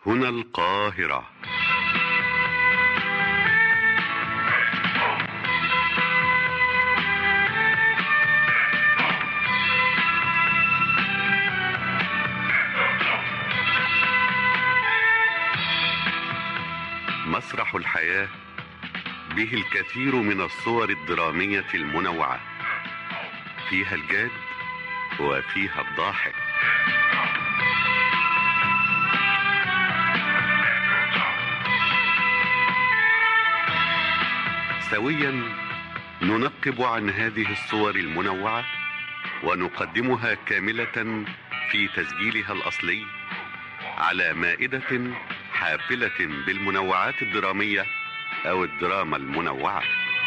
هنا القاهرة مسرح الحياة به الكثير من الصور الدرامية المنوعة فيها الجاد وفيها الضاحك سويا ننقب عن هذه الصور المنوعة ونقدمها كاملة في تسجيلها الأصلي على مائدة حافلة بالمنوعات الدرامية أو الدراما المنوعة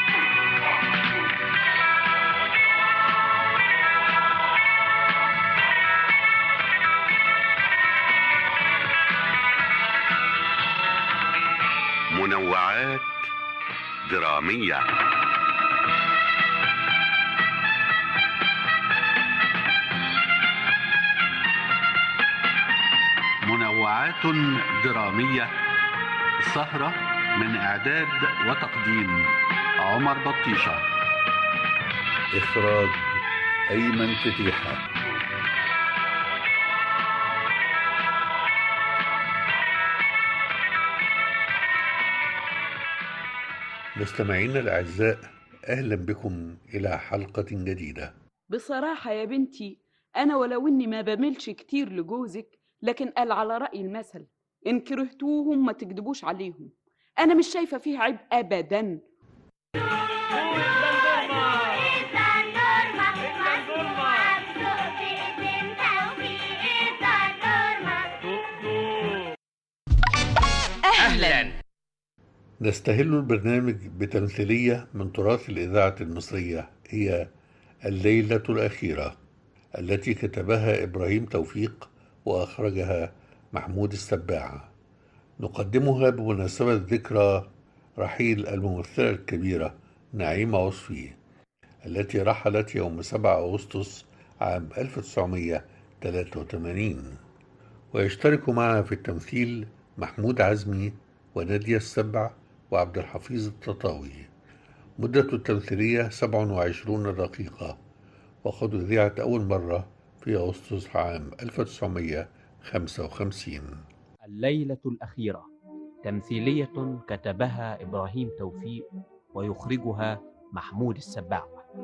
منوعات درامية منوعات درامية سهرة من إعداد وتقديم عمر بطيشة إخراج أيمن فتيحة مستمعينا الأعزاء أهلا بكم إلى حلقة جديدة بصراحة يا بنتي أنا ولو إني ما بملش كتير لجوزك لكن قال على رأي المثل إن كرهتوهم ما تكدبوش عليهم أنا مش شايفة فيه عيب أبدا أهلا نستهل البرنامج بتمثيلية من تراث الإذاعة المصرية هي الليلة الأخيرة التي كتبها إبراهيم توفيق وأخرجها محمود السباعة نقدمها بمناسبة ذكرى رحيل الممثلة الكبيرة نعيمة وصفي التي رحلت يوم 7 أغسطس عام 1983 ويشترك معها في التمثيل محمود عزمي ونادية السبع وعبد الحفيظ التطاوي مدة التمثيلية 27 دقيقة وقد أذيعت أول مرة في أغسطس عام 1955 الليلة الأخيرة تمثيلية كتبها إبراهيم توفيق ويخرجها محمود السباع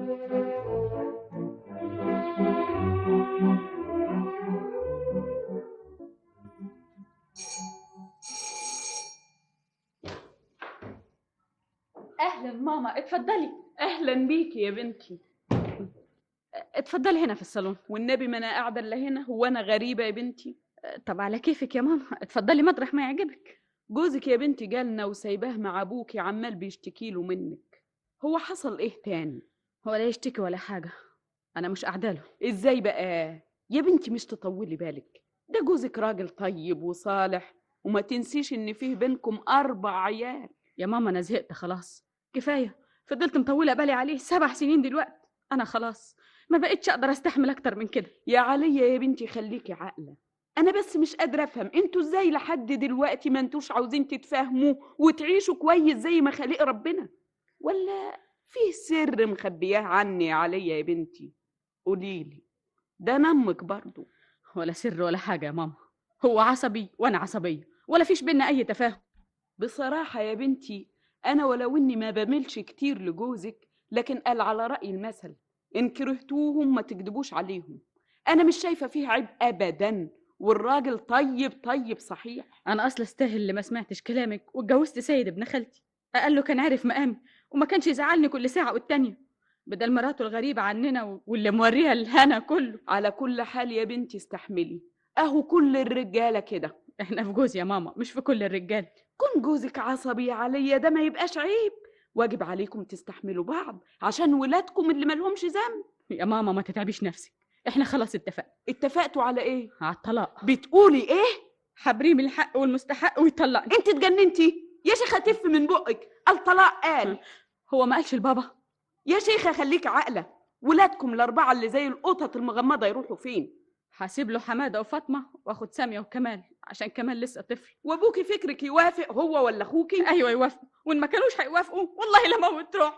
اهلا ماما اتفضلي أهلا بيكي يا بنتي اتفضلي هنا في الصالون والنبي ما أنا قاعدة إلا هنا هو أنا غريبة يا بنتي طب على كيفك يا ماما اتفضلي مطرح ما يعجبك جوزك يا بنتي جالنا وسايباه مع أبوكي عمال بيشتكي له منك هو حصل إيه تاني ولا يشتكي ولا حاجه انا مش قاعده له إزاي بقى يا بنتي مش تطولي بالك ده جوزك راجل طيب وصالح وما تنسيش إن فيه بينكم أربع عيال يا ماما انا زهقت خلاص كفايه فضلت مطوله بالي عليه سبع سنين دلوقتي انا خلاص ما بقتش اقدر استحمل اكتر من كده يا عليا يا بنتي خليكي عاقلة أنا بس مش قادرة أفهم انتوا إزاي لحد دلوقتي ما انتوش عاوزين تتفاهموا وتعيشوا كويس زي ما خلق ربنا ولا فيه سر مخبياه عني يا عليا يا بنتي قوليلي ده نمك برضو ولا سر ولا حاجه يا ماما هو عصبي وانا عصبيه ولا فيش بينا اي تفاهم بصراحة يا بنتي أنا ولو إني ما بملش كتير لجوزك لكن قال على رأي المثل إن كرهتوهم ما تكدبوش عليهم أنا مش شايفة فيه عيب أبدا والراجل طيب طيب صحيح انا اصلا استاهل اللي ما سمعتش كلامك واتجوزت سيد ابن خالتي اقل له كان عارف مقامي وما كانش يزعلني كل ساعه والتانيه بدل مراته الغريبه عننا و- واللي موريها الهنا كله على كل حال يا بنتي استحملي أهو كل الرجالة كده احنا في جوز يا ماما مش في كل الرجال كون جوزك عصبي عليا ده ما يبقاش عيب واجب عليكم تستحملوا بعض عشان ولادكم اللي ملهمش ذنب يا ماما ما تتعبيش نفسك احنا خلاص اتفقنا اتفقتوا على ايه على الطلاق بتقولي ايه حبريم الحق والمستحق ويطلقني انت اتجننتي يا شيخه تف من بقك الطلاق قال هو ما قالش لبابا يا شيخه خليك عاقله ولادكم الاربعه اللي زي القطط المغمضه يروحوا فين هسيب له حماده وفاطمه واخد ساميه وكمال عشان كمال لسه طفل وابوكي فكرك يوافق هو ولا اخوكي ايوه يوافقوا وان ما كانوش هيوافقوا والله لا موت روح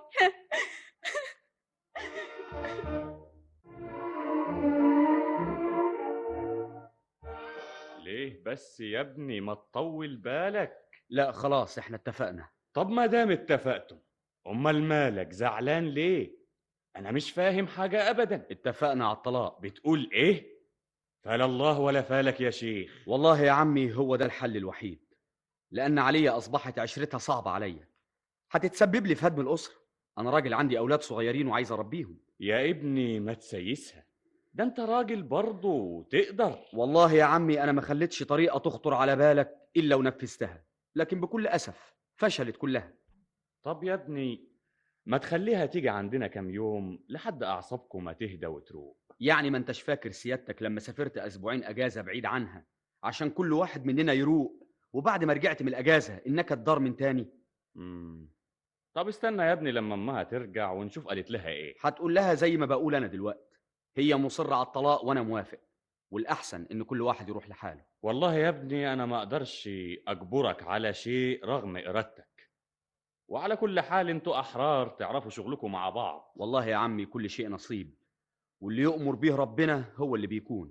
ليه بس يا ابني ما تطول بالك لا خلاص احنا اتفقنا طب ما دام اتفقتم امال مالك زعلان ليه انا مش فاهم حاجه ابدا اتفقنا على الطلاق بتقول ايه فلا الله ولا فالك يا شيخ والله يا عمي هو ده الحل الوحيد لأن عليا أصبحت عشرتها صعبة عليا هتتسبب لي في هدم الأسرة أنا راجل عندي أولاد صغيرين وعايز أربيهم يا ابني ما تسيسها ده انت راجل برضه وتقدر والله يا عمي أنا ما خليتش طريقة تخطر على بالك إلا ونفذتها لكن بكل أسف فشلت كلها طب يا ابني ما تخليها تيجي عندنا كام يوم لحد اعصابكم ما تهدى وتروق يعني ما انتش فاكر سيادتك لما سافرت أسبوعين أجازة بعيد عنها عشان كل واحد مننا يروق وبعد ما رجعت من الأجازة إنك الدار من تاني مم. طب استنى يا ابني لما امها ترجع ونشوف قالت لها ايه هتقول لها زي ما بقول أنا دلوقتي هي مصرة على الطلاق وأنا موافق والأحسن إن كل واحد يروح لحاله والله يا ابني انا ما اقدرش اجبرك على شيء رغم ارادتك وعلى كل حال انتوا احرار تعرفوا شغلكم مع بعض والله يا عمي كل شيء نصيب واللي يؤمر به ربنا هو اللي بيكون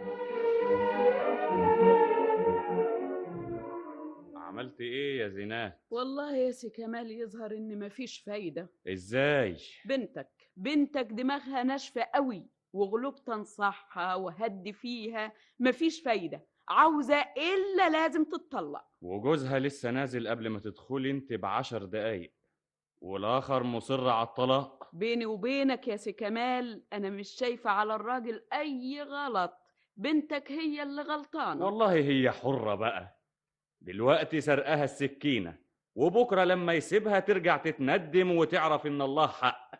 عملت ايه يا زينات والله يا سي كمال يظهر ان مفيش فايده ازاي بنتك بنتك دماغها ناشفه قوي وغلوب تنصحها وهدي فيها مفيش فايده عاوزه الا لازم تتطلق وجوزها لسه نازل قبل ما تدخلي انت بعشر دقايق والاخر مصر على الطلاق بيني وبينك يا سي كمال انا مش شايفه على الراجل اي غلط بنتك هي اللي غلطانه والله هي حرة بقى دلوقتي سرقها السكينة وبكرة لما يسيبها ترجع تتندم وتعرف إن الله حق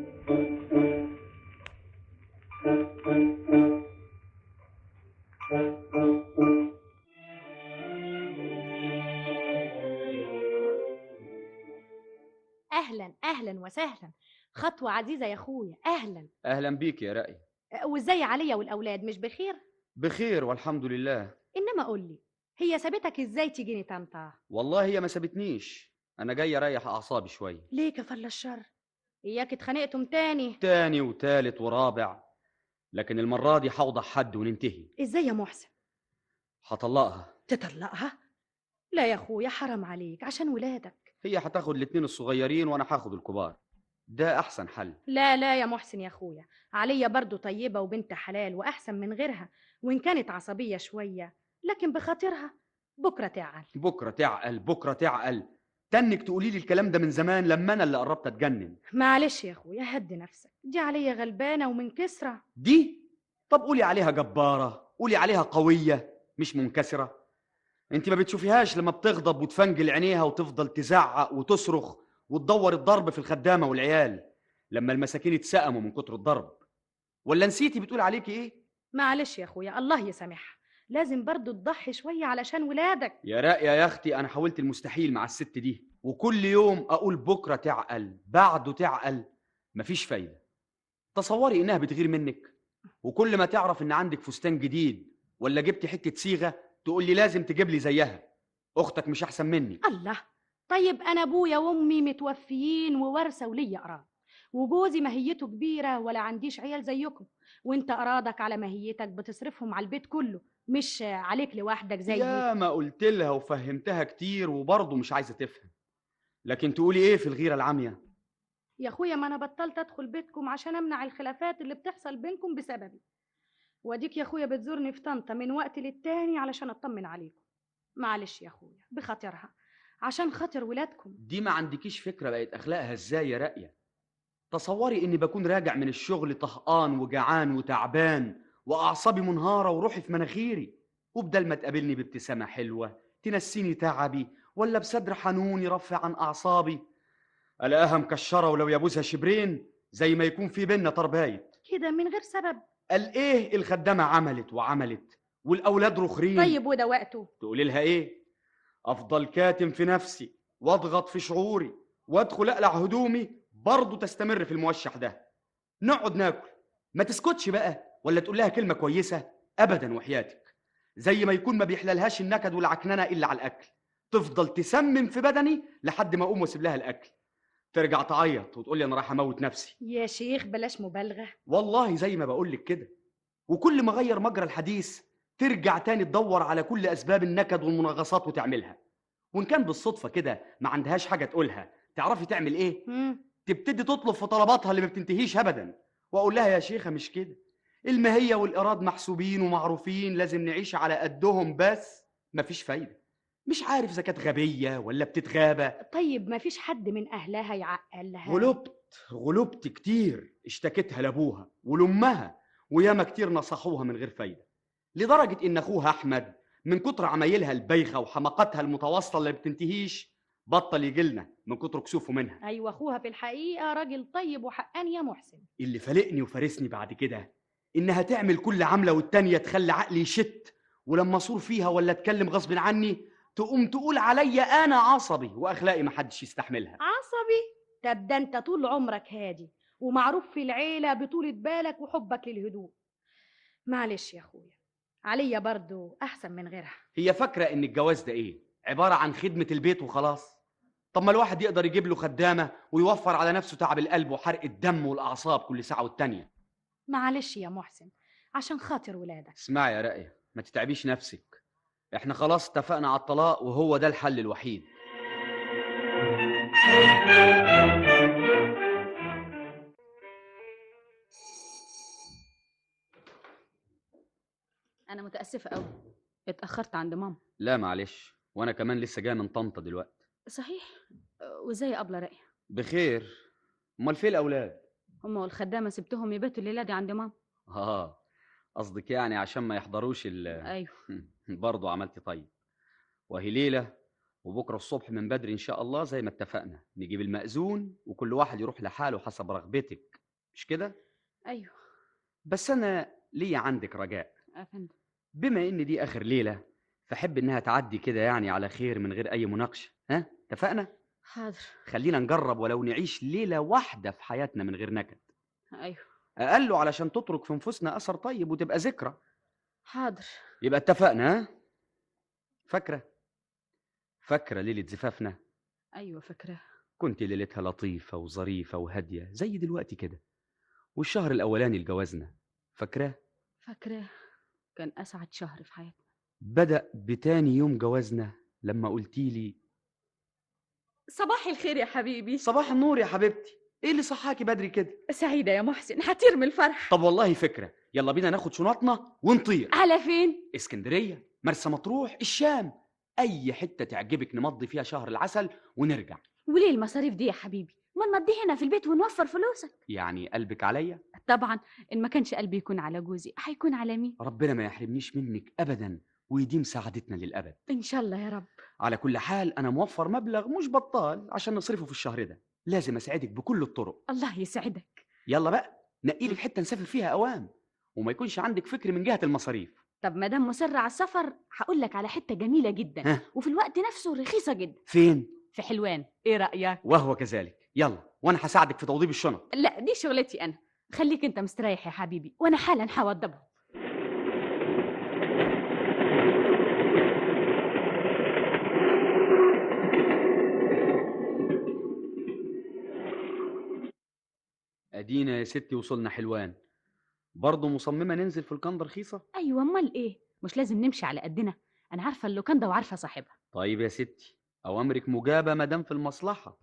اهلا اهلا وسهلا خطوه عزيزه يا اخويا اهلا أهلا بيك يا رأي أه، وازاي عليا والاولاد مش بخير بخير والحمد لله انما قول لي هي سابتك ازاي تجيني طنطا والله هي ما سابتنيش أنا جاي أريح أعصابي شوية ليه كفل الشر اياك اتخانقتم تاني تاني وتالت ورابع لكن المرة دي هوضح حد وننتهي ازاي يا محسن هطلقها تطلقها لا يا اخويا حرام عليك عشان ولادك هي هتاخد الاتنين الصغيرين وأنا هاخد الكبار ده أحسن حل لا لا يا محسن يا اخويا عليا برضو طيبه وبنت حلال واحسن من غيرها وان كانت عصبيه شويه لكن بخاطرها بكره تعال بكرة تعقل بكرة تعقل تنك تقولي لي الكلام ده من زمان لما أنا اللي قربت أتجنن معلش يا اخويا هدي نفسك دي عليا غلبانه ومن كسره دي طب قولي عليها جبارة قولي عليها قوية مش منكسرة انت ما بتشوفيهاش لما بتغضب وتفنجل عينيها وتفضل تزعق وتصرخ وتدور الضرب في الخدامة والعيال لما المساكين اتسقموا من كتر الضرب ولا نسيتي بتقول عليكي ايه معلش يا اخويا الله يسامحها لازم برضو تضحي شويه علشان ولادك يا راقية يا اختي انا حاولت المستحيل مع الست دي وكل يوم اقول بكرة تعقل بعده تعقل مفيش فايدة تصوري انها بتغير منك وكل ما تعرف ان عندك فستان جديد ولا جبتي حتة صيغة تقول لي لازم تجيب لي زيها اختك مش احسن مني الله طيب انا ابويا وامي متوفيين وورثه وليا قراض وجوزي ماهيته كبيره ولا عنديش عيال زيكم وانت ارادك على ماهيتك بتصرفهم على البيت كله مش عليك لوحدك زيي يا ما قلت لها وفهمتها كتير وبرضه مش عايزة تفهم لكن تقولي ايه في الغيرة العامية يا اخويا ما انا بطلت ادخل بيتكم عشان امنع الخلافات اللي بتحصل بينكم بسببي واديك يا اخويا بتزورني في طنطا من وقت للتاني علشان اطمن عليكم معلش يا اخويا بخاطرها عشان خاطر ولادكم دي ما عندكيش فكرة بقت أخلاقها إزاي يا راقية تصوري إني بكون راجع من الشغل طهقان وجعان وتعبان وأعصابي منهارة وروحي في مناخيري وبدل ما تقابلني بابتسامة حلوة تنسيني تعبي ولا بصدر حنون يرفع عن أعصابي ألاقيها مكشرة ولو يبوسها شبرين زي ما يكون في بينا تربايت كده من غير سبب قال إيه الخدامة عملت وعملت والأولاد رخرين طيب وده وقته تقولي لها ايه افضل كاتم في نفسي واضغط في شعوري وادخل اقلع هدومي برضه تستمر في الموشح ده نقعد ناكل ما تسكتش بقى ولا تقول لها كلمه كويسه ابدا وحياتك زي ما يكون ما بيحللهاش النكد والعكننه الا على الاكل تفضل تسمم في بدني لحد ما اقوم واسيب لها الاكل ترجع تعيط وتقول لي انا رايح اموت نفسي يا شيخ بلاش مبالغه والله زي ما بقول لك كده وكل ما غير مجرى الحديث ترجع تاني تدور على كل اسباب النكد والمناغصات وتعملها وان كان بالصدفه كده ما عندهاش حاجه تقولها تعرفي تعمل ايه مم. تبتدي تطلب في طلباتها اللي ما بتنتهيش ابدا واقول لها يا شيخه مش كده المهيه والايراد محسوبين ومعروفين لازم نعيش على قدهم بس مفيش فايده مش عارف اذا كانت غبيه ولا بتتغابى طيب ما فيش حد من اهلها يعقل لها غلبت غلبت كتير اشتكتها لابوها ولامها وياما كتير نصحوها من غير فايده لدرجه ان اخوها احمد من كتر عمايلها البايخه وحماقاتها المتواصله اللي بتنتهيش بطل يجيلنا من كتر كسوفه منها ايوه اخوها في الحقيقه راجل طيب وحقاني يا محسن اللي فالقني وفارسني بعد كده انها تعمل كل عمله والتانيه تخلي عقلي يشت ولما اصور فيها ولا اتكلم غصب عني تقوم تقول عليا انا عصبي واخلاقي محدش يستحملها عصبي طب ده انت طول عمرك هادي ومعروف في العيله بطولة بالك وحبك للهدوء معلش يا اخويا عليا برضو احسن من غيرها هي فاكره ان الجواز ده ايه عباره عن خدمه البيت وخلاص طب ما الواحد يقدر يجيب له خدامه ويوفر على نفسه تعب القلب وحرق الدم والاعصاب كل ساعه والتانيه معلش يا محسن عشان خاطر ولادك اسمعي يا راقيه ما تتعبيش نفسك احنا خلاص اتفقنا على الطلاق وهو ده الحل الوحيد انا متاسفه قوي اتاخرت عند ماما لا معلش وانا كمان لسه جاي من طنطا دلوقتي صحيح أه، وازاي ابله راقيه بخير امال فين الاولاد هما والخدامه سبتهم يباتوا الليله دي عند ماما اه قصدك يعني عشان ما يحضروش ال ايوه برضه عملتي طيب وهي ليله وبكره الصبح من بدري ان شاء الله زي ما اتفقنا نجيب المأذون وكل واحد يروح لحاله حسب رغبتك مش كده ايوه بس انا ليا عندك رجاء افندم بما ان دي اخر ليله فاحب انها تعدي كده يعني على خير من غير اي مناقشه ها اتفقنا حاضر خلينا نجرب ولو نعيش ليله واحده في حياتنا من غير نكد ايوه اقله علشان تترك في نفوسنا اثر طيب وتبقى ذكرى حاضر يبقى اتفقنا ها فاكره فاكره ليله زفافنا ايوه فاكراه كنت ليلتها لطيفه وظريفه وهاديه زي دلوقتي كده والشهر الاولاني لجوازنا فاكراه فاكراه كان اسعد شهر في حياتنا بدا بتاني يوم جوازنا لما قلتي لي صباح الخير يا حبيبي صباح النور يا حبيبتي ايه اللي صحاكي بدري كده سعيده يا محسن هطير من الفرح طب والله فكره يلا بينا ناخد شنطنا ونطير على فين اسكندريه مرسى مطروح الشام اي حته تعجبك نمضي فيها شهر العسل ونرجع وليه المصاريف دي يا حبيبي ما نمضي هنا في البيت ونوفر فلوسك يعني قلبك عليا طبعا ان ما كانش قلبي يكون على جوزي هيكون على مين ربنا ما يحرمنيش منك ابدا ويديم سعادتنا للابد ان شاء الله يا رب على كل حال انا موفر مبلغ مش بطال عشان نصرفه في الشهر ده لازم اساعدك بكل الطرق الله يسعدك يلا بقى نقي لك حته نسافر فيها اوام وما يكونش عندك فكر من جهه المصاريف طب ما دام مصر على السفر هقول لك على حته جميله جدا ها. وفي الوقت نفسه رخيصه جدا فين في حلوان ايه رايك وهو كذلك يلا وانا هساعدك في توضيب الشنط لا دي شغلتي انا خليك انت مستريح يا حبيبي وانا حالا هوضبهم ادينا يا ستي وصلنا حلوان برضه مصممه ننزل في الكندا رخيصه ايوه امال ايه مش لازم نمشي على قدنا انا عارفه اللوكاندا وعارفه صاحبها طيب يا ستي اوامرك مجابه ما دام في المصلحه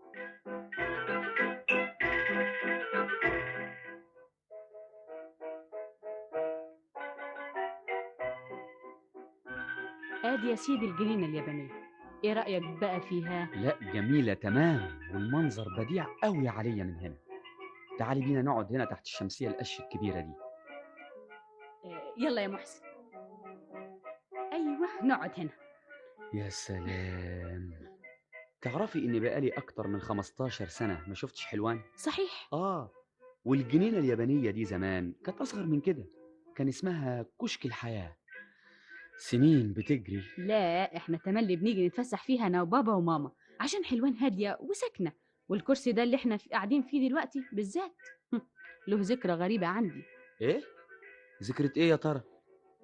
ادي يا سيدي الجنينه اليابانيه ايه رايك بقى فيها لا جميله تمام والمنظر بديع قوي عليا من هنا تعالي بينا نقعد هنا تحت الشمسيه القش الكبيره دي آه، يلا يا محسن ايوه نقعد هنا يا سلام تعرفي اني بقالي اكتر من 15 سنه ما شفتش حلوان صحيح اه والجنينه اليابانيه دي زمان كانت اصغر من كده كان اسمها كشك الحياه سنين بتجري لا احنا تملي بنيجي نتفسح فيها انا وبابا وماما عشان حلوان هاديه وساكنه والكرسي ده اللي احنا في- قاعدين فيه دلوقتي بالذات هم، له ذكرى غريبه عندي ايه ذكرة ايه يا ترى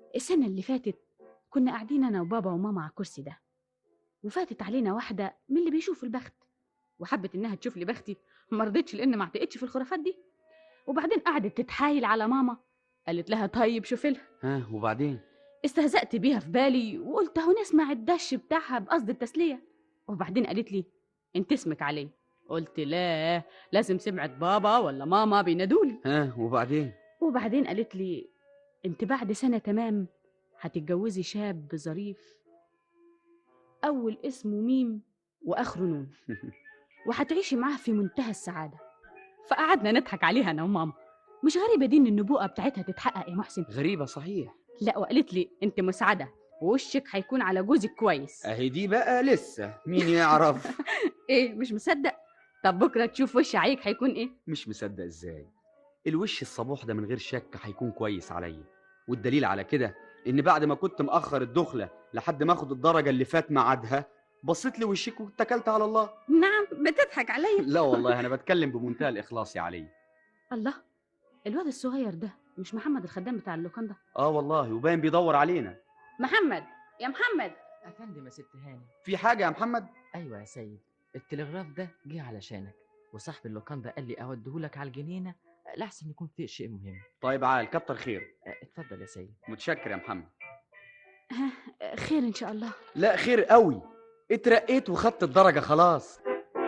السنة اللي فاتت كنا قاعدين أنا وبابا وماما على الكرسي ده وفاتت علينا واحدة من اللي بيشوفوا البخت وحبت إنها تشوف لي بختي ما رضتش لأن ما اعتقدش في الخرافات دي وبعدين قعدت تتحايل على ماما قالت لها طيب شوفي لها ها وبعدين استهزأت بيها في بالي وقلت اهو نسمع الدش بتاعها بقصد التسلية وبعدين قالت لي انت اسمك علي قلت لا لازم سمعت بابا ولا ماما بينادولي ها وبعدين وبعدين قالت لي انت بعد سنة تمام هتتجوزي شاب ظريف أول اسمه ميم وآخره نون وهتعيشي معاه في منتهى السعادة فقعدنا نضحك عليها أنا وماما مش غريبة دي إن النبوءة بتاعتها تتحقق يا محسن غريبة صحيح لا وقالت لي انت مسعده ووشك هيكون على جوزك كويس اهي دي بقى لسه مين يعرف ايه مش مصدق طب بكره تشوف وش عيك هيكون ايه مش مصدق ازاي الوش الصبوح ده من غير شك هيكون كويس عليا والدليل على كده ان بعد ما كنت مأخر الدخلة لحد ما اخد الدرجة اللي فات ميعادها بصيت لي وشك واتكلت على الله نعم بتضحك عليا لا والله انا بتكلم بمنتهى الاخلاص يا علي الله الواد الصغير ده مش محمد الخدام بتاع اللوكان ده اه والله وباين بيدور علينا محمد يا محمد افندم يا ست هاني في حاجة يا محمد ايوه يا سيد التلغراف ده جه علشانك وصاحب اللوكان ده قال لي اوديهولك على الجنينه لحسن يكون في شيء مهم طيب عال كتر خير أه، اتفضل يا سيد متشكر يا محمد ها، خير ان شاء الله لا خير قوي اترقيت وخدت الدرجة خلاص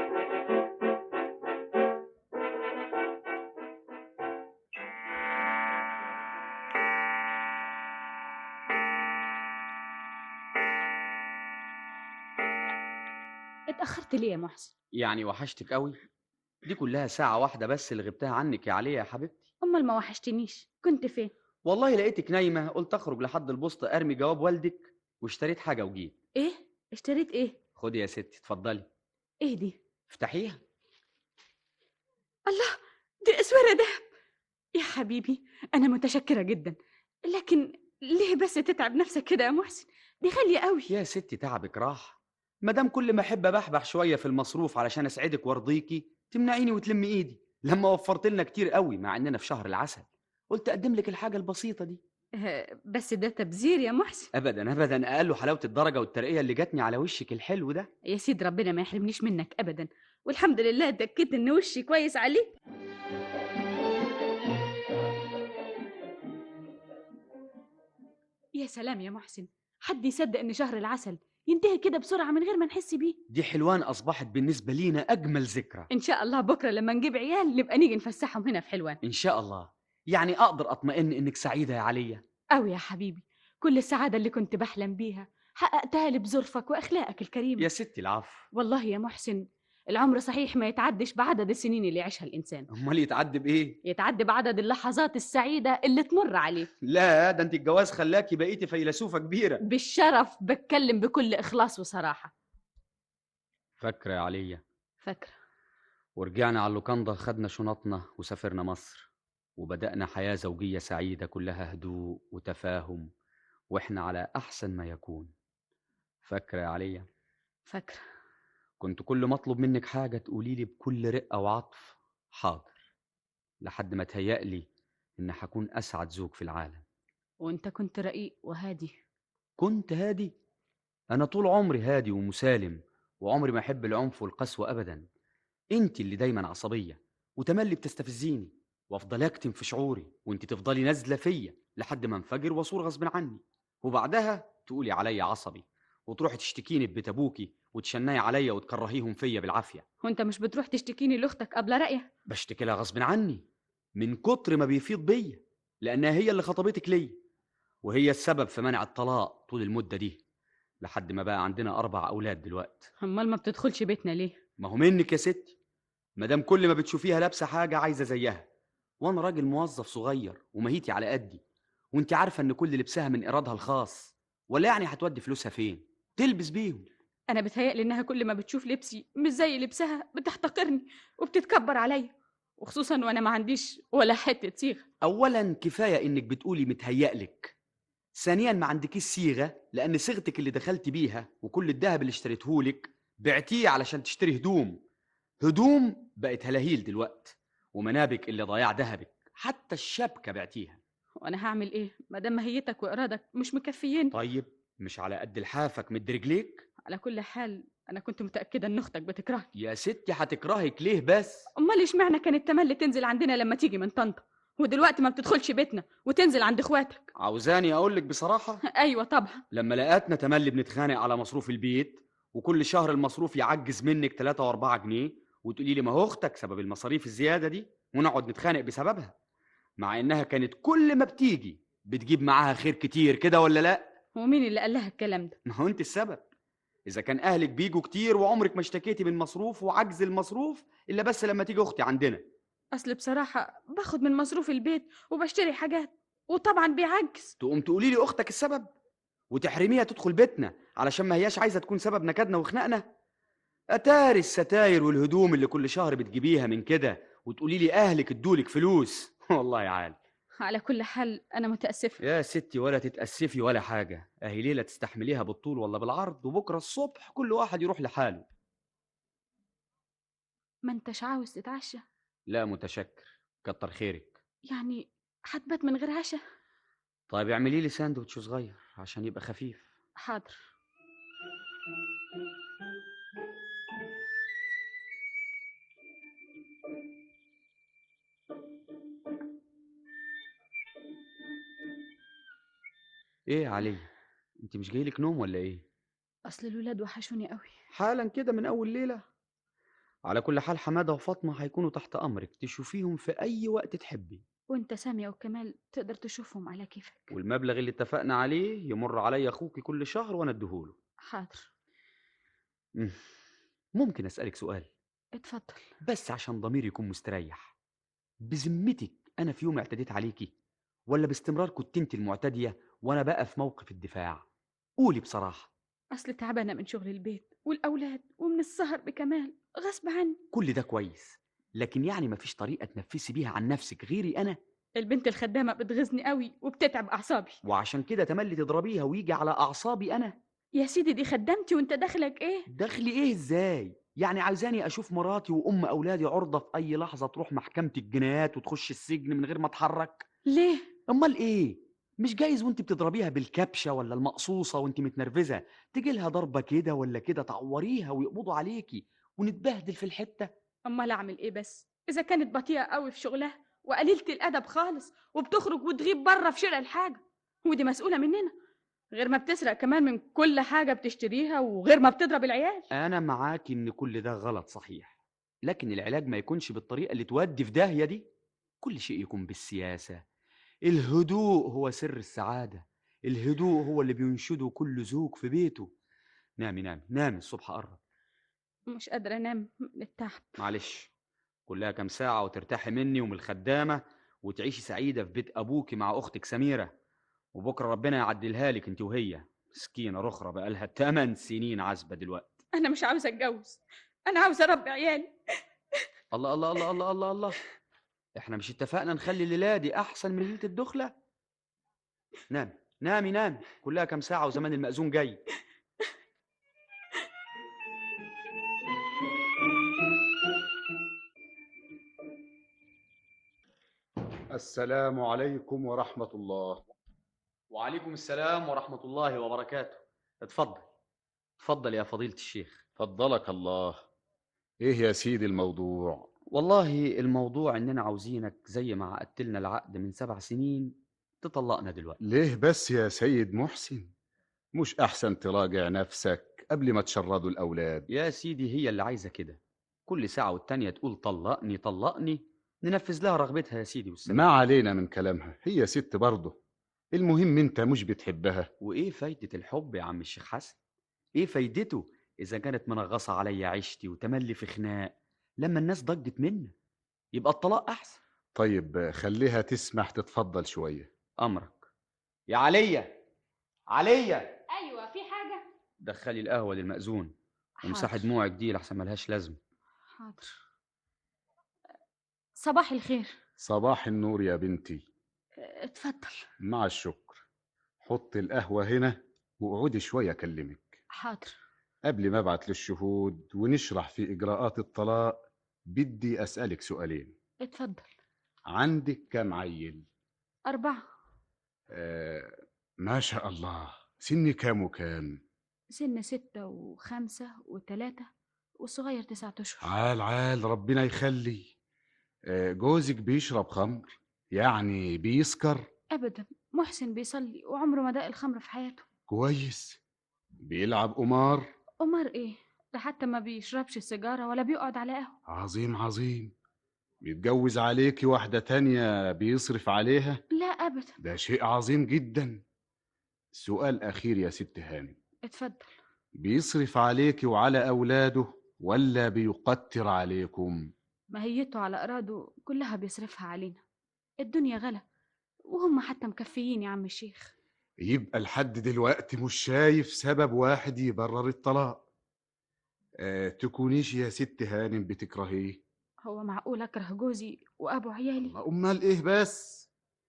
اتاخرت ليه يا محسن يعني وحشتك قوي دي كلها ساعة واحدة بس اللي غبتها عنك يا عليا يا حبيبتي امال ما وحشتنيش كنت فين والله لقيتك نايمة قلت أخرج لحد البوسطة أرمي جواب والدك واشتريت حاجة وجيت ايه اشتريت ايه خدي يا ستي اتفضلي ايه دي افتحيها الله دي اسوره دهب يا حبيبي انا متشكره جدا لكن ليه بس تتعب نفسك كده يا محسن دي غاليه قوي يا ستي تعبك راح مادام كل ما احب ابحبح شويه في المصروف علشان اسعدك وارضيكي تمنعيني وتلمي ايدي لما وفرت لنا كتير قوي مع اننا في شهر العسل قلت اقدم لك الحاجه البسيطه دي آه، بس ده تبذير يا محسن ابدا ابدا اقل حلاوه الدرجه والترقيه اللي جاتني على وشك الحلو ده يا سيد ربنا ما يحرمنيش منك ابدا والحمد لله اتاكدت ان وشي كويس عليك يا سلام يا محسن حد يصدق ان شهر العسل ينتهي كده بسرعه من غير ما نحس بيه دي حلوان اصبحت بالنسبه لينا اجمل ذكرى ان شاء الله بكره لما نجيب عيال نبقى نيجي نفسحهم هنا في حلوان ان شاء الله يعني اقدر اطمئن انك سعيده يا عليا أوي يا حبيبي كل السعادة اللي كنت بحلم بيها حققتها لي بظرفك وأخلاقك الكريمة يا ستي العفو والله يا محسن العمر صحيح ما يتعدش بعدد السنين اللي يعيشها الإنسان امال يتعدى بايه يتعدى بعدد اللحظات السعيدة اللي تمر عليه لا ده انت الجواز خلاكي بقيتي فيلسوفه كبيره بالشرف بتكلم بكل إخلاص وصراحة فاكره يا عليا فاكرة ورجعنا على اللوكاندا خدنا شنطنا وسافرنا مصر وبدأنا حياة زوجية سعيدة كلها هدوء وتفاهم وإحنا على أحسن ما يكون فاكرة يا عليا فاكرة كنت كل ما أطلب منك حاجة تقولي لي بكل رقة وعطف حاضر لحد ما تهيألي إن هكون أسعد زوج في العالم وأنت كنت رقيق وهادي كنت هادي أنا طول عمري هادي ومسالم وعمري ما أحب العنف والقسوة أبدا أنت اللي دايما عصبية وتملي بتستفزيني وأفضل أكتم في شعوري وأنت تفضلي نازلة فيا لحد ما انفجر وأصور غصب عني وبعدها تقولي عليا عصبي وتروحي تشتكيني ببيت أبوكي وتشنعي عليا وتكرهيهم فيا بالعافية وأنت مش بتروح تشتكيني لأختك قبل رأيه بشتكي لها غصب عني من كتر ما بيفيض بيا لأنها هي اللي خطبتك ليا وهي السبب في منع الطلاق طول المدة دي لحد ما بقى عندنا أربع أولاد دلوقت أمال ما بتدخلش بيتنا ليه ما هو منك يا ستي مادام كل ما بتشوفيها لابسة حاجة عايزة زيها وأنا راجل موظف صغير ومهيتي على قدي وأنت عارفة إن كل لبسها من إيرادها الخاص ولا يعني هتودي فلوسها فين تلبس بيهم أنا بتهيألي إنها كل ما بتشوف لبسي مش زي لبسها بتحتقرني وبتتكبر عليا وخصوصا وأنا ما عنديش ولا حتة صيغة أولا كفاية إنك بتقولي متهيألك ثانيا ما عندكيش صيغة لأن صيغتك اللي دخلت بيها وكل الذهب اللي اشتريتهولك بعتيه علشان تشتري هدوم هدوم بقت هلاهيل دلوقت ومنابك اللي ضياع ذهبك حتى الشبكة بعتيها وانا هعمل ايه ما دام ماهيتك وارادك مش مكفيين طيب مش على قد لحافك مد رجليك على كل حال انا كنت متاكده ان اختك بتكرهك يا ستي هتكرهك ليه بس امال اشمعنى كانت تملي تنزل عندنا لما تيجي من طنطا ودلوقتي ما بتدخلش بيتنا وتنزل عند اخواتك عاوزاني اقول لك بصراحه ايوه طبعا لما لقيتنا تملي بنتخانق على مصروف البيت وكل شهر المصروف يعجز منك 3 و4 جنيه وتقولي لي ما هو اختك سبب المصاريف الزياده دي ونقعد نتخانق بسببها مع انها كانت كل ما بتيجي بتجيب معاها خير كتير كده ولا لا ومين اللي قال لها الكلام ده ما هو انت السبب اذا كان اهلك بيجوا كتير وعمرك ما اشتكيتي من مصروف وعجز المصروف الا بس لما تيجي اختي عندنا اصل بصراحه باخد من مصروف البيت وبشتري حاجات وطبعا بيعجز تقوم تقولي لي اختك السبب وتحرميها تدخل بيتنا علشان ما هياش عايزه تكون سبب نكدنا وخناقنا اتاري الستاير والهدوم اللي كل شهر بتجيبيها من كده وتقولي لي اهلك ادولك فلوس والله يا عال على كل حال انا متاسفه يا ستي ولا تتاسفي ولا حاجه اهي ليله تستحمليها بالطول ولا بالعرض وبكره الصبح كل واحد يروح لحاله ما انتش عاوز تتعشى لا متشكر كتر خيرك يعني هتبات من غير عشاء طيب اعملي لي ساندوتش صغير عشان يبقى خفيف حاضر ايه يا علي انت مش جايلك نوم ولا ايه اصل الولاد وحشوني قوي حالا كده من اول ليله على كل حال حماده وفاطمه هيكونوا تحت امرك تشوفيهم في اي وقت تحبي وانت سامية وكمال تقدر تشوفهم على كيفك والمبلغ اللي اتفقنا عليه يمر عليا اخوكي كل شهر وانا اديهوله حاضر مم. ممكن اسالك سؤال اتفضل بس عشان ضميري يكون مستريح بذمتك انا في يوم اعتديت عليكي ولا باستمرار كنت انت المعتديه وانا بقى في موقف الدفاع قولي بصراحه اصل تعبانه من شغل البيت والاولاد ومن السهر بكمال غصب عني كل ده كويس لكن يعني مفيش طريقه تنفسي بيها عن نفسك غيري انا البنت الخدامه بتغيظني قوي وبتتعب اعصابي وعشان كده تملي تضربيها ويجي على اعصابي انا يا سيدي دي خدامتي وانت داخلك ايه دخلي ايه ازاي يعني عاوزاني اشوف مراتي وام اولادي عرضه في اي لحظه تروح محكمه الجنايات وتخش السجن من غير ما اتحرك ليه امال ايه مش جايز وانت بتضربيها بالكبشه ولا المقصوصه وانت متنرفزه تجي لها ضربه كده ولا كده تعوريها ويقبضوا عليكي ونتبهدل في الحته امال اعمل ايه بس اذا كانت بطيئه قوي في شغلها وقليله الادب خالص وبتخرج وتغيب بره في شراء الحاجه ودي مسؤوله مننا غير ما بتسرق كمان من كل حاجه بتشتريها وغير ما بتضرب العيال انا معاكي ان كل ده غلط صحيح لكن العلاج ما يكونش بالطريقه اللي تودي في داهيه دي كل شيء يكون بالسياسه الهدوء هو سر السعاده الهدوء هو اللي بينشده كل زوج في بيته نامي نامي نامي الصبح قرب مش قادره انام من التعب معلش كلها كام ساعه وترتاحي مني ومن الخدامه وتعيشي سعيده في بيت ابوكي مع اختك سميره وبكره ربنا يعدلها لك انت وهي مسكينه رخره بقالها 8 سنين عزبه دلوقتي انا مش عاوزه اتجوز انا عاوزه اربي عيالي الله الله الله الله الله الله احنا مش اتفقنا نخلي الليله دي احسن من ليله الدخله نامي نامي نامي كلها كام ساعه وزمان المأذون جاي السلام عليكم ورحمة الله وعليكم السلام ورحمه الله وبركاته اتفضل اتفضل يا فضيله الشيخ فضلك الله ايه يا سيدي الموضوع والله الموضوع اننا عاوزينك زي ما عقدت لنا العقد من سبع سنين تطلقنا دلوقتي ليه بس يا سيد محسن مش احسن تراجع نفسك قبل ما تشردوا الاولاد يا سيدي هي اللي عايزه كده كل ساعه والتانيه تقول طلقني طلقني ننفذ لها رغبتها يا سيدي والسلام ما علينا من كلامها هي ست برضه المهم انت مش بتحبها وايه فايده الحب يا عم الشيخ حسن ايه فايدته اذا كانت منغصه عليا عيشتي وتملي في خناق لما الناس ضجت منا يبقى الطلاق احسن طيب خليها تسمح تتفضل شوية امرك يا عليا عليا ايوه في حاجه دخلي القهوه للمأذون ومسحي حاضر. دموعك دي لحسن ملهاش لازمه حاضر صباح الخير صباح النور يا بنتي اتفضل مع الشكر حط القهوة هنا واقعدي شوية أكلمك حاضر قبل ما ابعت للشهود ونشرح في إجراءات الطلاق بدي أسألك سؤالين اتفضل عندك كم عيل؟ أربعة آه ما شاء الله سني كام وكام سن ستة وخمسة وتلاتة والصغير تسعة أشهر عال عال ربنا يخلي آه جوزك بيشرب خمر يعني بيسكر أبدا محسن بيصلي وعمره ما داق الخمر في حياته كويس بيلعب قمار أمر إيه ده حتى ما بيشربش السيجارة ولا بيقعد على قهوة عظيم عظيم بيتجوز عليكي واحدة تانية بيصرف عليها لا أبدا ده شيء عظيم جدا سؤال أخير يا ست هانم اتفضل بيصرف عليكي وعلى أولاده ولا بيقتر عليكم ماهيته على أراده كلها بيصرفها علينا الدنيا غلا وهم حتى مكفيين يا عم الشيخ يبقى لحد دلوقتي مش شايف سبب واحد يبرر الطلاق أه تكونيش يا ست هانم بتكرهيه هو معقول أكره جوزي وأبو عيالي أمال إيه بس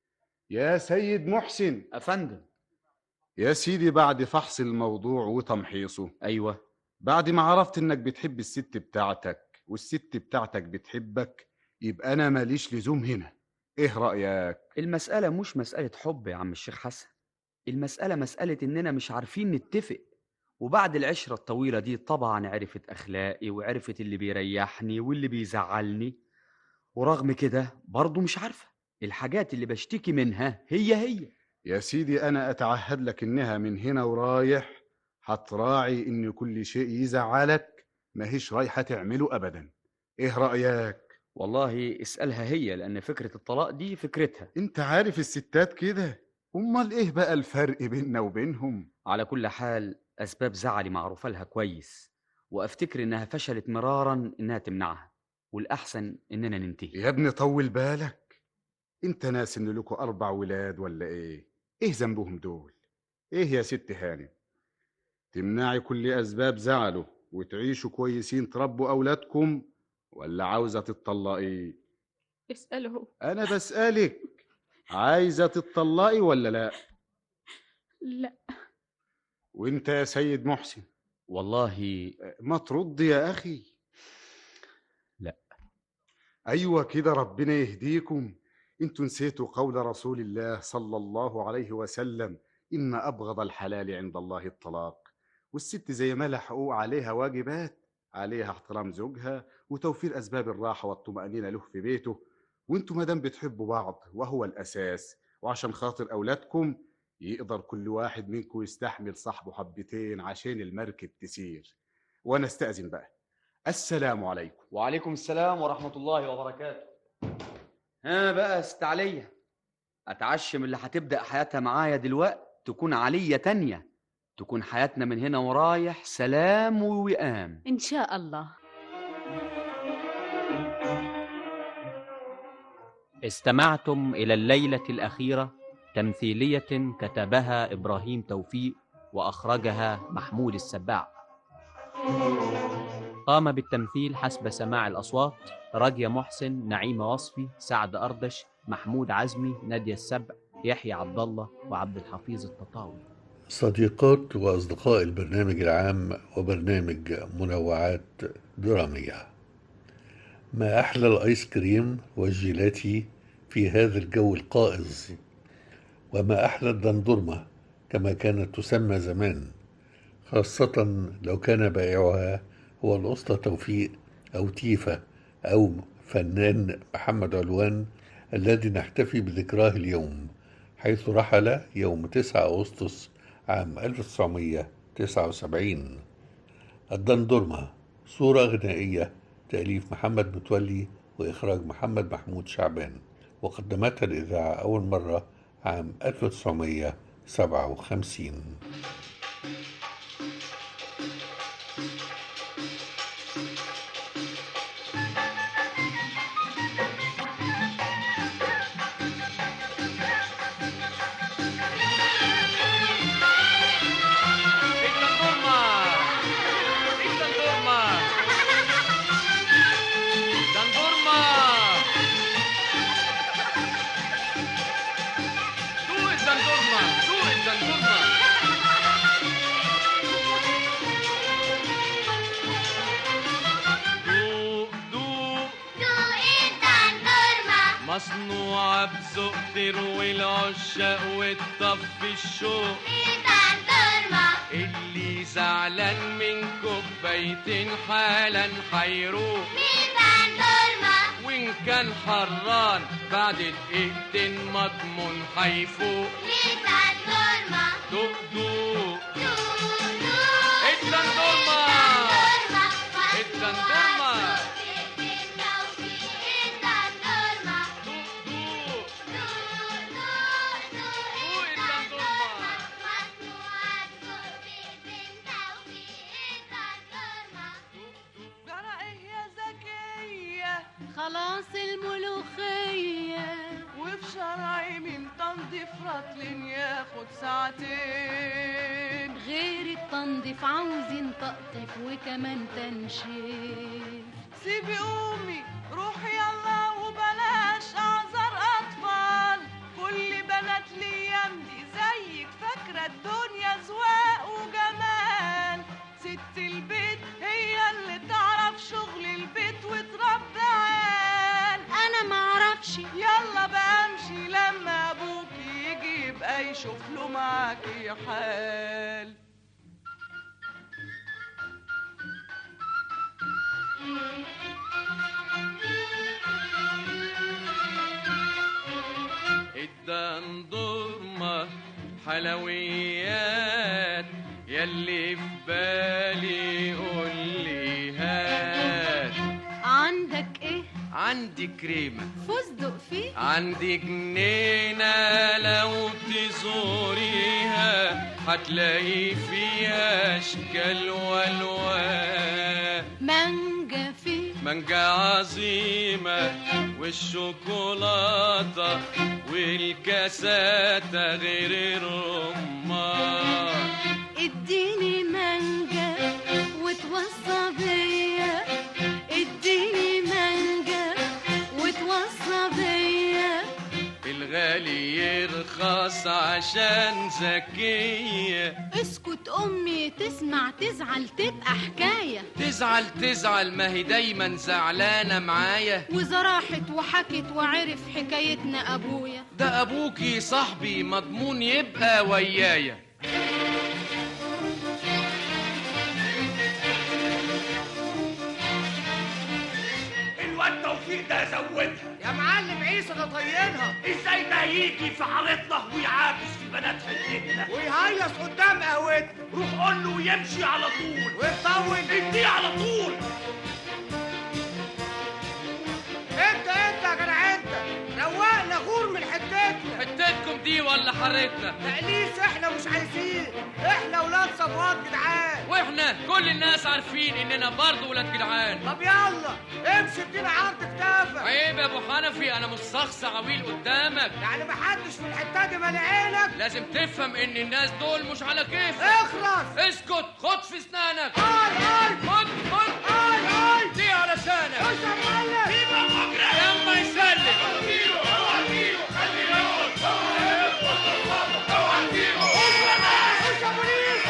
يا سيد محسن أفندم يا سيدي بعد فحص الموضوع وتمحيصه أيوة بعد ما عرفت إنك بتحب الست بتاعتك والست بتاعتك بتحبك يبقى أنا ماليش لزوم هنا إيه رأيك؟ المسألة مش مسألة حب يا عم الشيخ حسن المسألة مسألة إننا مش عارفين نتفق وبعد العشرة الطويلة دي طبعا عرفت أخلاقي وعرفت اللي بيريحني واللي بيزعلني ورغم كده برضه مش عارفة الحاجات اللي بشتكي منها هي هي يا سيدي أنا أتعهد لك إنها من هنا ورايح هتراعي إن كل شيء يزعلك ماهيش رايحة تعمله أبدا إيه رأيك؟ والله اسألها هي لأن فكرة الطلاق دي فكرتها أنت عارف الستات كده أمال إيه بقى الفرق بيننا وبينهم؟ على كل حال أسباب زعلي معروفة لها كويس وأفتكر إنها فشلت مرارا إنها تمنعها والأحسن إننا ننتهي يا ابني طول بالك أنت ناس إن لكم أربع ولاد ولا إيه؟ إيه ذنبهم دول؟ إيه يا ست هانم؟ تمنعي كل أسباب زعله وتعيشوا كويسين تربوا أولادكم ولا عاوزة تتطلقي؟ اسأله أنا بسألك عايزة تتطلقي ولا لا؟ لا وانت يا سيد محسن والله ما ترد يا أخي لا أيوة كده ربنا يهديكم انتوا نسيتوا قول رسول الله صلى الله عليه وسلم إن أبغض الحلال عند الله الطلاق والست زي ما لها حقوق عليها واجبات عليها احترام زوجها وتوفير أسباب الراحة والطمأنينة له في بيته وانتوا مادام بتحبوا بعض وهو الأساس وعشان خاطر أولادكم يقدر كل واحد منكم يستحمل صاحبه حبتين عشان المركب تسير وأنا استأذن بقى السلام عليكم وعليكم السلام ورحمة الله وبركاته ها بقى است عليا أتعشم اللي هتبدأ حياتها معايا دلوقت تكون عليا تانية تكون حياتنا من هنا ورايح سلام ووئام إن شاء الله استمعتم إلى الليلة الأخيرة تمثيلية كتبها إبراهيم توفيق وأخرجها محمود السباع قام بالتمثيل حسب سماع الأصوات راجية محسن نعيمة وصفي سعد أردش محمود عزمي نادية السبع يحيى عبد الله وعبد الحفيظ التطاوي صديقات وأصدقاء البرنامج العام وبرنامج منوعات درامية ما أحلى الآيس كريم والجيلاتي في هذا الجو القائز وما أحلى الدندرمة كما كانت تسمى زمان خاصة لو كان بائعها هو الأسطى توفيق أو تيفا أو فنان محمد علوان الذي نحتفي بذكراه اليوم حيث رحل يوم 9 أغسطس عام 1979 الدندرمة صورة غنائية تأليف محمد متولي وإخراج محمد محمود شعبان وقدمتها الإذاعة أول مرة عام 1957 Due Zandorma! Due Zandorma! مصنوعة بذوق تروي العشاق وتطفي الشوق اللي زعلان من كوبايتين حالا حيروق وإن كان حران بعد دقيقتين مضمون حيفوق دوق دوق الدندورما الدندورما جرى ايه يا زكية خلاص الملوخية وفي شرعي من تنظيف رطل ياخد ساعتين غير التنظيف عاوزين تقطيف وكمان تنشيف سيبي قومي روحي يلا وبلاش اعذر اطفال كل بنات الايام دي زيك فاكره الدنيا زواق وجمال ست البيت هي اللي تعرف شغل البيت وتربي عيال انا معرفش يلا بقى امشي لما ابوك يجي يبقى يشوف له معاكي حال الدندورما حلويات يلي في بالي قولي هات عندك ايه عندي كريمة فستق فيه عندي جنينة لو تزوريها هتلاقي فيها أشكال والوان مانجا فيه مانجا عظيمة والشوكولاتة والكاساتة غير الرمان اديني مانجا وتوصى بيا اديني مانجا وتوصى بيا الغالي يرخص عشان ذكية اسكت امي تسمع تزعل تبقى حكايه تزعل تزعل ما هي دايما زعلانة معايا وإذا راحت وحكت وعرف حكايتنا ابويا ده أبوكي صاحبي مضمون يبقى ويايا الواد توفيق ده زودها يا معلم عيسى ده طينها ازاي ده يجي في حارتنا ويعاكس في بنات حلتنا ويهيص قدام قهوتنا روح قول له يمشي على طول ويطول اديه على طول انت انت يا جدع انت روقنا غور من حتتنا حتتكم دي ولا حارتنا تقليص احنا مش عايزين احنا ولاد صبوات جدعان واحنا كل الناس عارفين اننا برضه ولاد جدعان طب يلا امشي ادينا عرض كتافك عيب يا ابو حنفي انا مش شخص عويل قدامك يعني محدش في الحته دي مالي عينك لازم تفهم ان الناس دول مش على كيفك اخرس اسكت خد في اسنانك اي اي خد خد اي اي دي على لسانك خش يا معلم يلا يسلم خش يا بوليس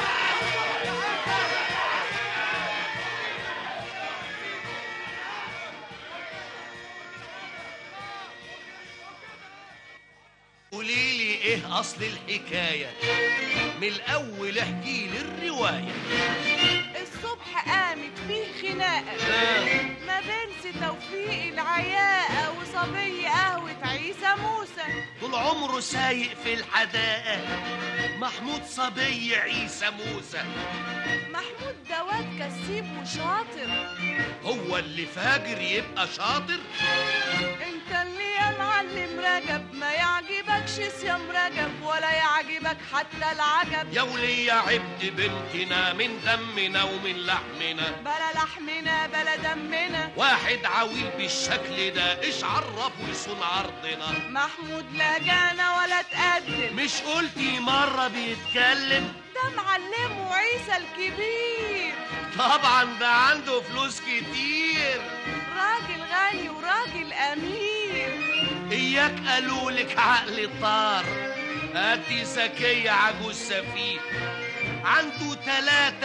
قولي لي ايه اصل الحكايه من الاول احكي لي الروايه الصبح قامت فيه خناقة ما بين سي توفيق العياقة وصبي قهوة عيسى موسى طول عمره سايق في الحدائق محمود صبي عيسى موسى محمود ده واد كسيب وشاطر هو اللي فاجر يبقى شاطر انت اللي يا معلم رجب ما يعجبكش صيام رجب ولا يعجبك حتى العجب يا ولية عبد بنتنا من دمنا ومن لحمنا بلا لحمنا بلا دمنا واحد عويل بالشكل ده ايش عرفه يصون عرضنا محمود لا جانا ولا تقدم مش قلتي مرة بيتكلم ده معلمه عيسى الكبير طبعا ده عنده فلوس كتير راجل غني وراجل امير اياك قالولك عقل طار ادي ذكية عجوز سفيه عنده تلاتة من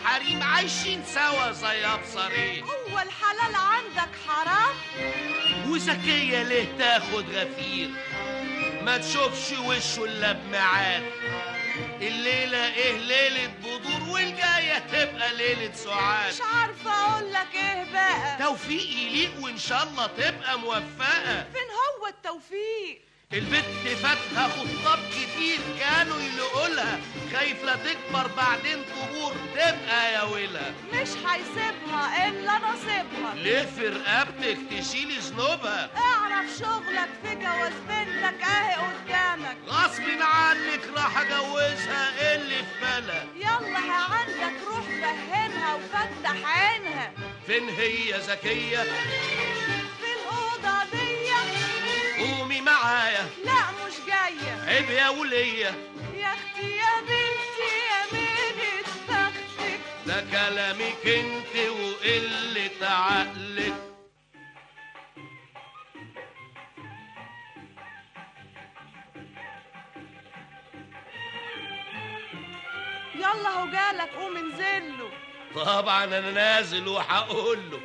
الحريم عايشين سوا زي ابصرين هو الحلال عندك حرام وزكية ليه تاخد غفير ما تشوفش وشه الا بميعاد الليلة ايه ليلة بدور والجاية تبقى ليلة سعاد مش عارفة اقول لك ايه بقى توفيق يليق وان شاء الله تبقى موفقة فين هو التوفيق البت فاتها خطاب كتير كانوا يلقولها خايف لا تكبر بعدين تبور تبقى يا ويلها مش هيسيبها الا نصيبها ليه في رقبتك تشيلي ذنوبها اعرف شغلك في جواز بنتك اهي قدامك غصب عنك راح اجوزها اللي في بالها يلا ها عندك روح فهمها وفتح عينها فين هي زكية في الأوضة دي قومي معايا لا مش جاية عيب يا ولية يا اختي يا بنتي يا ميلة بختك ده كلامك انت وقلة عقلك يلا هو جالك قوم انزله طبعا انا نازل وهقول له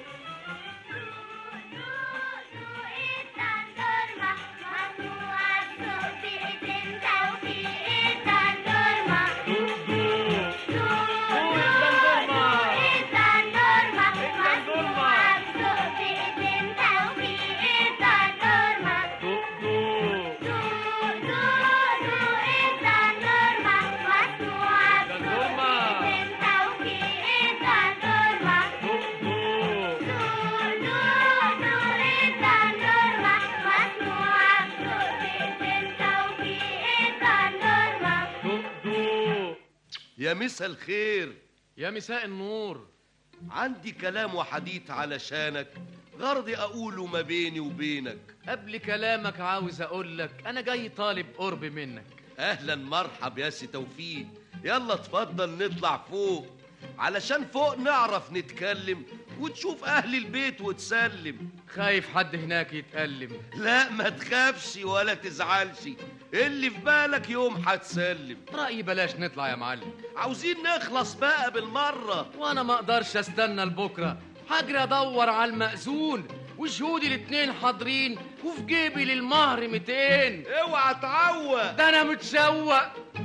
يا مسا الخير يا مساء النور عندي كلام وحديث علشانك غرضي اقوله ما بيني وبينك قبل كلامك عاوز اقول لك انا جاي طالب قرب منك اهلا مرحب يا سي توفيق يلا اتفضل نطلع فوق علشان فوق نعرف نتكلم وتشوف اهل البيت وتسلم خايف حد هناك يتألم لا ما تخافش ولا تزعلش اللي في بالك يوم هتسلم رأيي بلاش نطلع يا معلم عاوزين نخلص بقى بالمرة وانا ما اقدرش استنى لبكره هجري ادور على المأذون وشهودي الاتنين حاضرين وفي جيبي للمهر 200 اوعى تعوق ده انا متشوق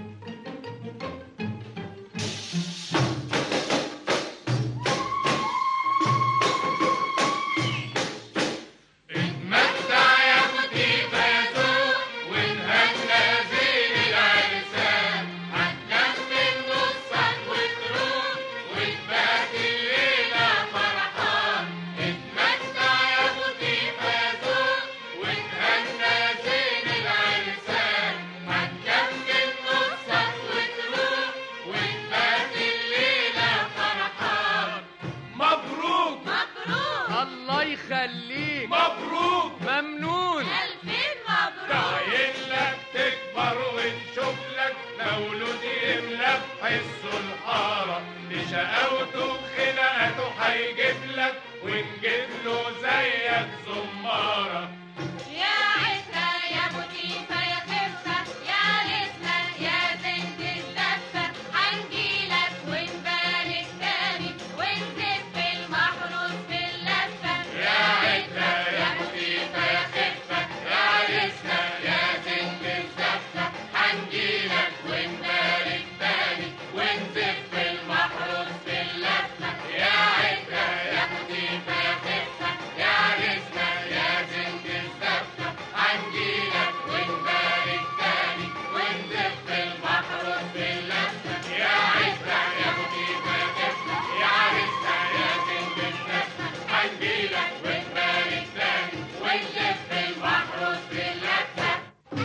اتمتع يا كتيبة يا ذوق ونهنى زين العرسان هتكمل نصك وتروح وتبات الليلة فرحان اتمتع يا كتيبة يا ذوق ونهنى زين العرسان هتكمل نصك وتروح وتبات الليلة فرحان مبروك مبروك الله يخليك مبروك ممنون ألفين مبروك تعين لك تكبر ونشوف لك مولود يملى بحسه الحارة بشقاوته بخناقته هيجيب لك ونجيب له زيك زمارة يا عسى يا بوتيفة يا خفة يا لسنا يا زند الزفة هنجيلك ونبارك تاني ونزف المحروس في اللفة يا عترة يا بوتيفة يا خفة يا لسنا يا زند الزفة هنجيلك ونبارك تاني ونزف المحروس في اللفة يا عترة يا بوتيفة يا خفة يا لسنا يا زند الزفة هنجيلك ونبارك تاني ونزف المحروس في اللفة يا عترة يا بوتيفة يا خفة يا لسنا يا زند الزفة هنجيلك ونبارك تاني ونزف المحروس في اللفة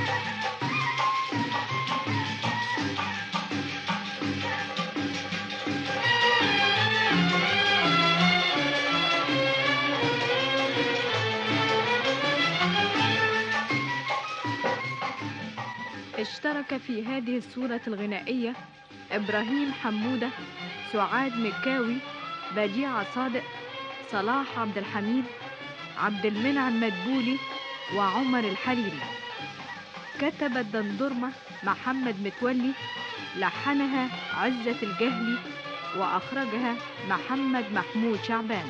اشترك في هذه الصورة الغنائية إبراهيم حمودة سعاد مكاوي بديع صادق صلاح عبد الحميد عبد المنعم مدبولي وعمر الحريري كتب الدندرمة محمد متولي لحنها عزة الجهلي وأخرجها محمد محمود شعبان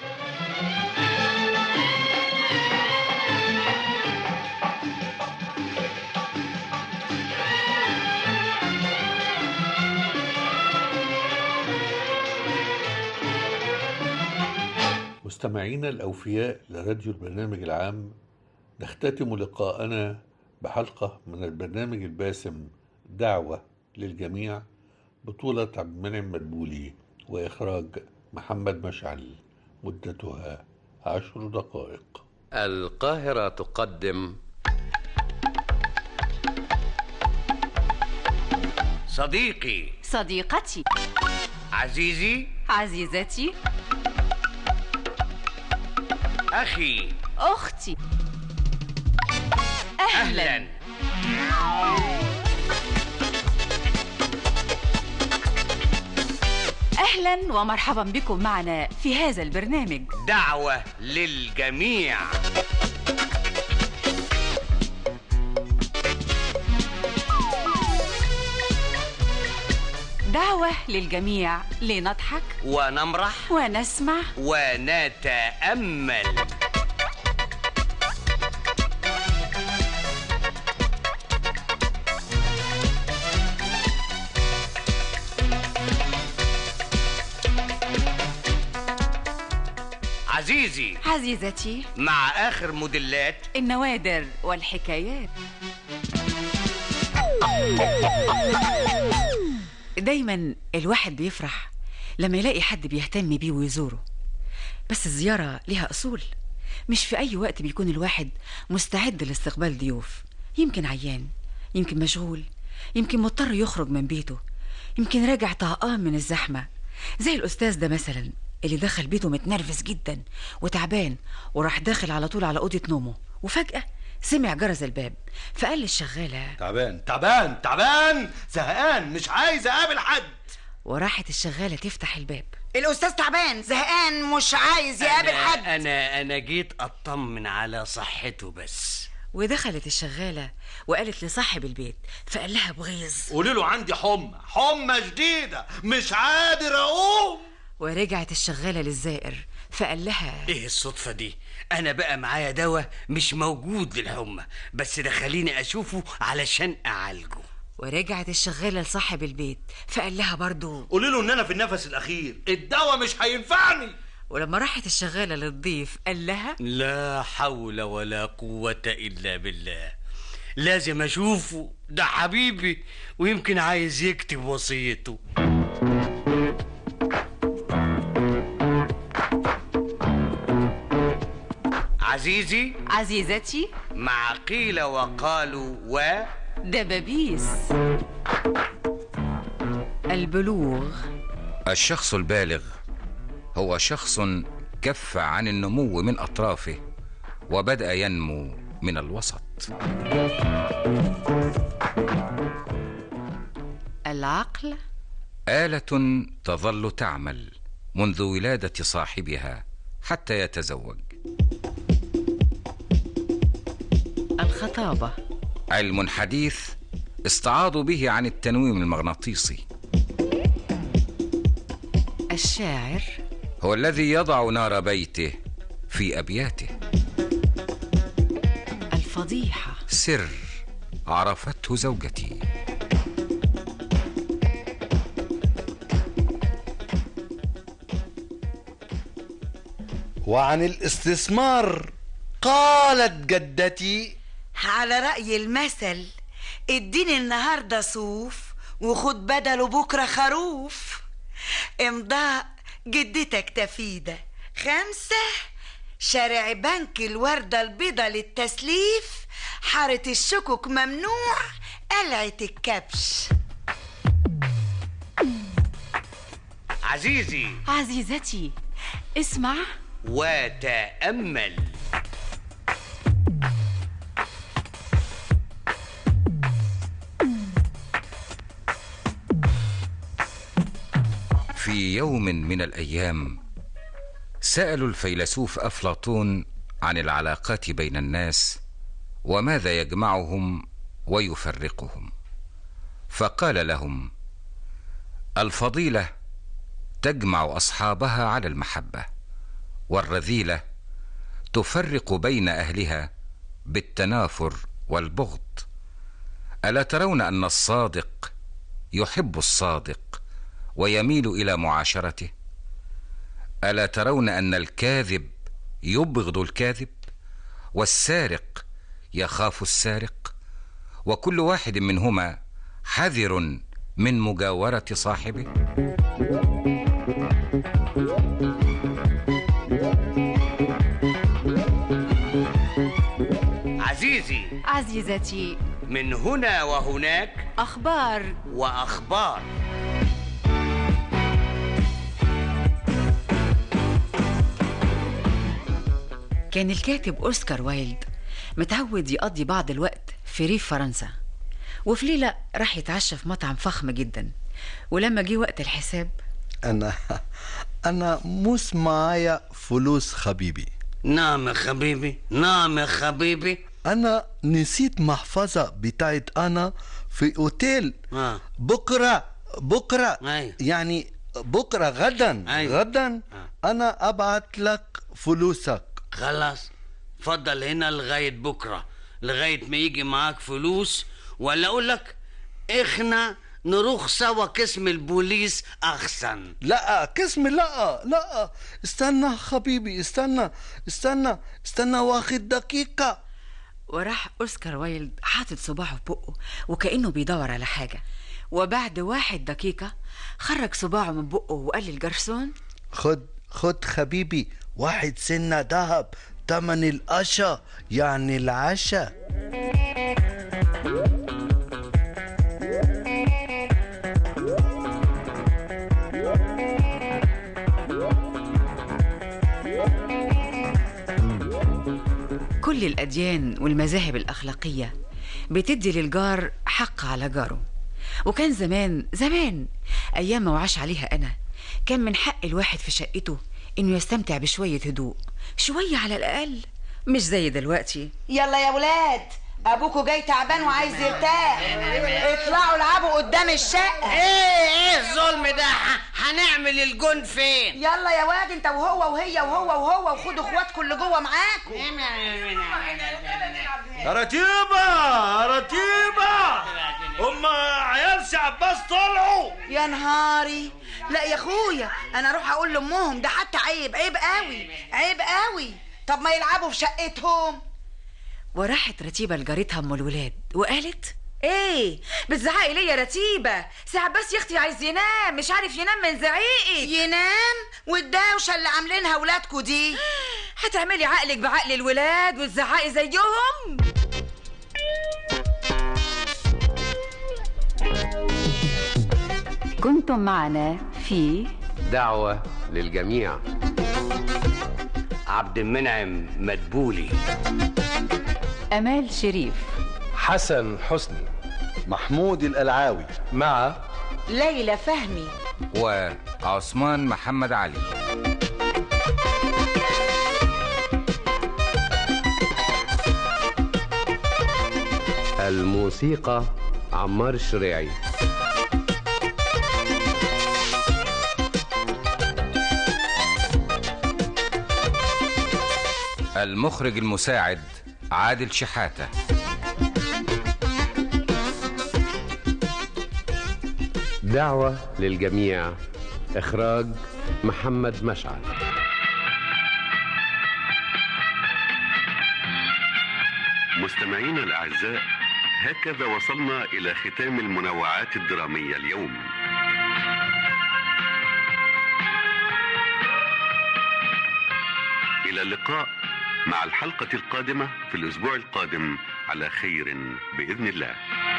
مستمعينا الأوفياء لراديو البرنامج العام نختتم لقاءنا بحلقة من البرنامج الباسم دعوة للجميع بطولة عبد المنعم مدبولي وإخراج محمد مشعل مدتها عشر دقائق القاهرة تقدم صديقي صديقتي عزيزي عزيزتي أخي أختي أهلا, أهلا أهلا ومرحبا بكم معنا في هذا البرنامج دعوة للجميع دعوة للجميع لنضحك ونمرح ونسمع ونتأمل عزيزي عزيزتي مع آخر موديلات النوادر والحكايات دايما الواحد بيفرح لما يلاقي حد بيهتم بيه ويزوره بس الزيارة ليها أصول مش في أي وقت بيكون الواحد مستعد لاستقبال ضيوف يمكن عيان يمكن مشغول يمكن مضطر يخرج من بيته يمكن راجع طهقان من الزحمة زي الأستاذ ده مثلا اللي دخل بيته متنرفز جدا وتعبان وراح داخل على طول على أوضة نومه وفجأة سمع جرس الباب فقال للشغالة تعبان تعبان تعبان زهقان مش عايز اقابل حد وراحت الشغالة تفتح الباب الأستاذ تعبان زهقان مش عايز يقابل أنا حد أنا أنا جيت أطمن على صحته بس ودخلت الشغالة وقالت لصاحب البيت فقال لها بغيظ قولي له عندي حمى حمى شديدة مش قادر اقوم ورجعت الشغالة للزائر فقال لها إيه الصدفة دي أنا بقى معايا دواء مش موجود للحمى بس ده خليني أشوفه علشان أعالجه ورجعت الشغالة لصاحب البيت فقال لها برضو قولي له ان انا في النفس الاخير الدواء مش هينفعني ولما راحت الشغالة للضيف قال لها لا حول ولا قوة إلا بالله لازم أشوفه ده حبيبي ويمكن عايز يكتب وصيته عزيزي عزيزتي مع قيل وقالوا و دبابيس البلوغ الشخص البالغ هو شخص كف عن النمو من اطرافه وبدا ينمو من الوسط العقل اله تظل تعمل منذ ولاده صاحبها حتى يتزوج الخطابة علم حديث استعاضوا به عن التنويم المغناطيسي الشاعر هو الذي يضع نار بيته في ابياته الفضيحة سر عرفته زوجتي وعن الاستثمار قالت جدتي على رأي المثل اديني النهاردة صوف وخد بدله بكرة خروف امضاء جدتك تفيدة خمسة شارع بنك الوردة البيضة للتسليف حارة الشكك ممنوع قلعة الكبش عزيزي عزيزتي اسمع وتأمل في يوم من الايام سالوا الفيلسوف افلاطون عن العلاقات بين الناس وماذا يجمعهم ويفرقهم فقال لهم الفضيله تجمع اصحابها على المحبه والرذيله تفرق بين اهلها بالتنافر والبغض الا ترون ان الصادق يحب الصادق ويميل الى معاشرته الا ترون ان الكاذب يبغض الكاذب والسارق يخاف السارق وكل واحد منهما حذر من مجاوره صاحبه عزيزي عزيزتي من هنا وهناك أخبار وأخبار كان الكاتب أوسكار وايلد متعود يقضي بعض الوقت في ريف فرنسا وفي ليلة راح يتعشى في مطعم فخم جدا ولما جه وقت الحساب أنا أنا مش معايا فلوس حبيبي نعم يا حبيبي نعم يا حبيبي أنا نسيت محفظة بتاعت أنا في أوتيل آه. بكرة بكرة أيوة. يعني بكرة غدا أيوة. غدا أنا أبعت لك فلوسك خلاص فضل هنا لغاية بكرة لغاية ما يجي معاك فلوس ولا أقول لك إحنا نروح سوا قسم البوليس أحسن لا قسم لا لا استنى حبيبي استنى استنى استنى واخد دقيقة وراح أوسكار وايلد حاطط صباعه في بقه وكأنه بيدور على حاجة وبعد واحد دقيقة خرج صباعه من بقه وقال للجرسون خد خد حبيبي واحد سنة دهب تمن القشا يعني العشاء كل الأديان والمذاهب الأخلاقية بتدي للجار حق على جاره وكان زمان زمان أيام ما وعاش عليها أنا كان من حق الواحد في شقته إنه يستمتع بشوية هدوء شوية على الأقل مش زي دلوقتي يلا يا ولاد ابوكوا جاي تعبان وعايز يرتاح اطلعوا العبوا قدام الشقه ايه ايه الظلم ده ح- هنعمل الجون فين يلا يا واد انت وهو وهي وهو وهو وخدوا اخواتكم اللي جوه معاكم يا رتيبة يا رتيبة هم عيال سي عباس طلعوا يا نهاري لا يا اخويا انا اروح اقول لامهم ده حتى عيب عيب قوي عيب قوي طب ما يلعبوا في شقتهم وراحت رتيبة لجارتها أم الولاد وقالت ايه بتزعقي ليه يا رتيبة سي عباس يا اختي عايز ينام مش عارف ينام من زعيقك ينام والدوشه اللي عاملينها ولادكوا دي هتعملي عقلك بعقل الولاد وتزعقي زيهم كنتم معنا في دعوة للجميع عبد المنعم مدبولي أمال شريف حسن حسني محمود القلعاوي مع ليلى فهمي وعثمان محمد علي الموسيقى عمار الشريعي المخرج المساعد عادل شحاته دعوة للجميع إخراج محمد مشعل مستمعينا الأعزاء هكذا وصلنا إلى ختام المنوعات الدرامية اليوم إلى اللقاء مع الحلقة القادمة في الأسبوع القادم على خير بإذن الله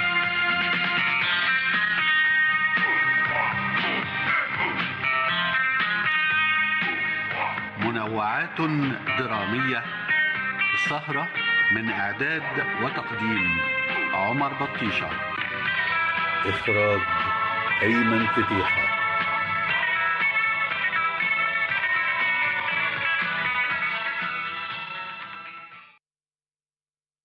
منوعات درامية السهرة من إعداد وتقديم عمر بطيشة إخراج أيمن فتيحة